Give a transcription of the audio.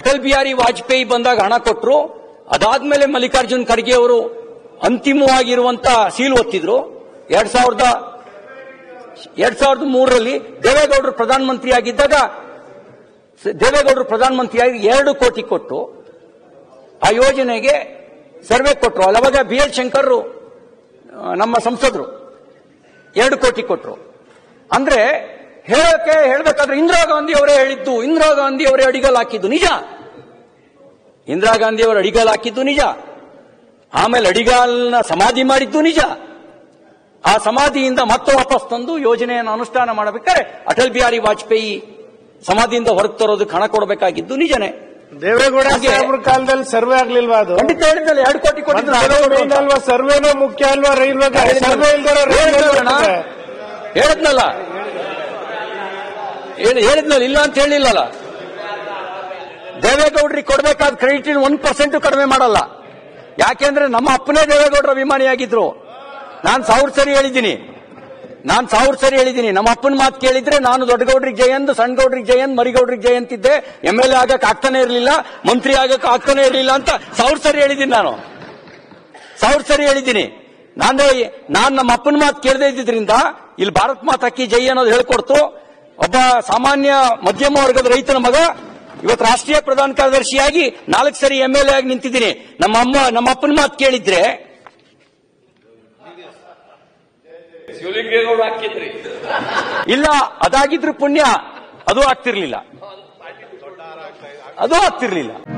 ಅಟಲ್ ಬಿಹಾರಿ ವಾಜಪೇಯಿ ಬಂದಾಗ ಹಣ ಕೊಟ್ಟರು ಅದಾದ್ಮೇಲೆ ಮಲ್ಲಿಕಾರ್ಜುನ್ ಖರ್ಗೆ ಅವರು ಅಂತಿಮವಾಗಿರುವಂತ ಸೀಲ್ ಒತ್ತಿದ್ರು ಎರಡ್ ಸಾವಿರದ ಎರಡ್ ಸಾವಿರದ ಮೂರರಲ್ಲಿ ದೇವೇಗೌಡರು ಪ್ರಧಾನಮಂತ್ರಿ ಆಗಿದ್ದಾಗ ಸ- ದೇವೇಗೌಡರು ಪ್ರಧಾನಮಂತ್ರಿಯಾಗಿ ಎರಡು ಕೋಟಿ ಕೊಟ್ಟು ಆ ಯೋಜನೆಗೆ ಸರ್ವೆ ಕೊಟ್ಟರು ಅವಾಗ ಬಿ ಎಲ್ ಶಂಕರ್ ನಮ್ಮ ಸಂಸದರು ಎರಡು ಕೋಟಿ ಕೊಟ್ಟರು ಅಂದ್ರೆ ಹೇಳಕ್ಕೆ ಹೇಳ್ಬೇಕಾದ್ರೆ ಇಂದಿರಾ ಗಾಂಧಿ ಅವರೇ ಹೇಳಿದ್ದು ಇಂದಿರಾ ಗಾಂಧಿ ಅವರೇ ಅಡಿಗಲ್ ಹಾಕಿದ್ದು ನಿಜ ಇಂದಿರಾ ಗಾಂಧಿ ಅವರು ಅಡಿಗಲ್ ಹಾಕಿದ್ದು ನಿಜ ಆಮೇಲೆ ಅಡಿಗಾಲ್ನ ಸಮಾಧಿ ಮಾಡಿದ್ದು ನಿಜ ಆ ಸಮಾಧಿಯಿಂದ ಮತ್ತೆ ವಾಪಸ್ ತಂದು ಯೋಜನೆಯನ್ನು ಅನುಷ್ಠಾನ ಮಾಡಬೇಕಾದ್ರೆ ಅಟಲ್ ಬಿಹಾರಿ ವಾಜಪೇಯಿ ಸಮಾಧಿಯಿಂದ ಹೊರಗೆ ತರೋದಕ್ಕೆ ಹಣ ಕೊಡಬೇಕಾಗಿದ್ದು ನಿಜನೇ ದೇವೇಗೌಡ ಹಾಗೆ- ಸಾಹೇಬ್ರ ಕಾಲದಲ್ಲಿ ಸರ್ವೆ ಆಗ್ಲಿಲ್ವಾ ಅದು ಖಂಡಿತ ಹೇಳಿದ್ನಲ್ಲ ಎರಡು ಕೋಟಿ ಕೊಟ್ಟಿದ್ರು ದೇವೇಗೌಡರು ಅಂತ. ಅಲ್ವಾ ಸರ್ವೇನೂ ಮುಖ್ಯ ಅಲ್ವಾ ರೈಲ್ವೆಗೆ ಸರ್ವೆ ಇಲ್ದಿರೋ ರೈಲ್ವೆ ಹೇಳಿದ್ನಲ್ಲ ಹೋಗ್ತದೆ. ಹೇಳಿದ್ನಲ್ಲ ಹೇಳಿ- ಹೇಳಿದ್ನಲ್ಲ ಇಲ್ಲ ಅಂತ ಹೇಳಿಲ್ಲಲ್ಲ ದೇವೇಗೌಡರಿಗೆ ಕೊಡಬೇಕಾದ ಕ್ರೆಡಿಟ್ ಒನ್ ಪರ್ಸೆಂಟ್ ಕಡಿಮೆ ಮಾಡಲ್ಲ ಯಾಕೆಂದ್ರೆ ನಮ್ಮ ಅಪ್ಪನೇ ದೇವೇಗೌಡರ ಅಭಿಮಾನಿಯಾಗಿದ್ರು ನಾನು ಸಾವಿರ ಸರಿ ಹೇಳಿದ್ದೀನಿ ನಾನು ಸಾವಿರ ಸರಿ ಹೇಳಿದ್ದೀನಿ ನಮ್ಮ ಅಪ್ಪನ ಮಾತು ಕೇಳಿದ್ರೆ ನಾನು ದೊಡ್ಡಗೌಡ್ರಿಗೆ ಜಯಂತ್ ಸಣ್ಣ ಗೌಡ್ರಿಗೆ ಜಯಂತ್ ಮರಿಗೌಡ್ರಿಗೆ ಜಯಂತ್ ಇದ್ದೆ ಎಂ ಎಲ್ ಎ ಆಗಕ್ಕೆ ಆಗ್ತಾನೆ ಇರಲಿಲ್ಲ ಮಂತ್ರಿ ಆಗಕ್ಕೆ ಆಗ್ತಾನೆ ಇರಲಿಲ್ಲ ಅಂತ ಸಾವಿರ ಸರಿ ಹೇಳಿದ್ದೀನಿ ನಾನು ಸಾವಿರ ಸರಿ ಹೇಳಿದ್ದೀನಿ ನಾನು ನಾನು ನಮ್ಮ ಅಪ್ಪನ ಮಾತು ಕೇಳದೇ ಇದ್ದಿದ್ರಿಂದ ಇಲ್ಲಿ ಭಾರತ್ ಮಾತಾ ಕಿ ಜೈ ಅನ್ನೋದು ಹೇಳ್ಕೊಡ್ತು ಒಬ್ಬ ಸಾಮಾನ್ಯ ಮಧ್ಯಮ ವರ್ಗದ ರೈತನ ಮಗ ಇವತ್ತು ರಾಷ್ಟ್ರೀಯ ಪ್ರಧಾನ ಕಾರ್ಯದರ್ಶಿಯಾಗಿ ನಾಲ್ಕು ಸರಿ ಎಂ ಎಲ್ ಎ ಆಗಿ ನಿಂತಿದ್ದೀನಿ ನಮ್ಮ ಅಮ್ಮ ನಮ್ಮ ಅಪ್ಪನ ಮಾತು ಕೇಳಿದ್ರೆ ಶಿವಲಿಂಗೇಗೌಡ ಹಾಕಿದ್ರಿ ಇಲ್ಲ ಅದಾಗಿದ್ರು ಪುಣ್ಯ ಅದು ಆಗ್ತಿರ್ಲಿಲ್ಲ ಅದು ಆಗ್ತಿರ್ಲಿಲ್ಲ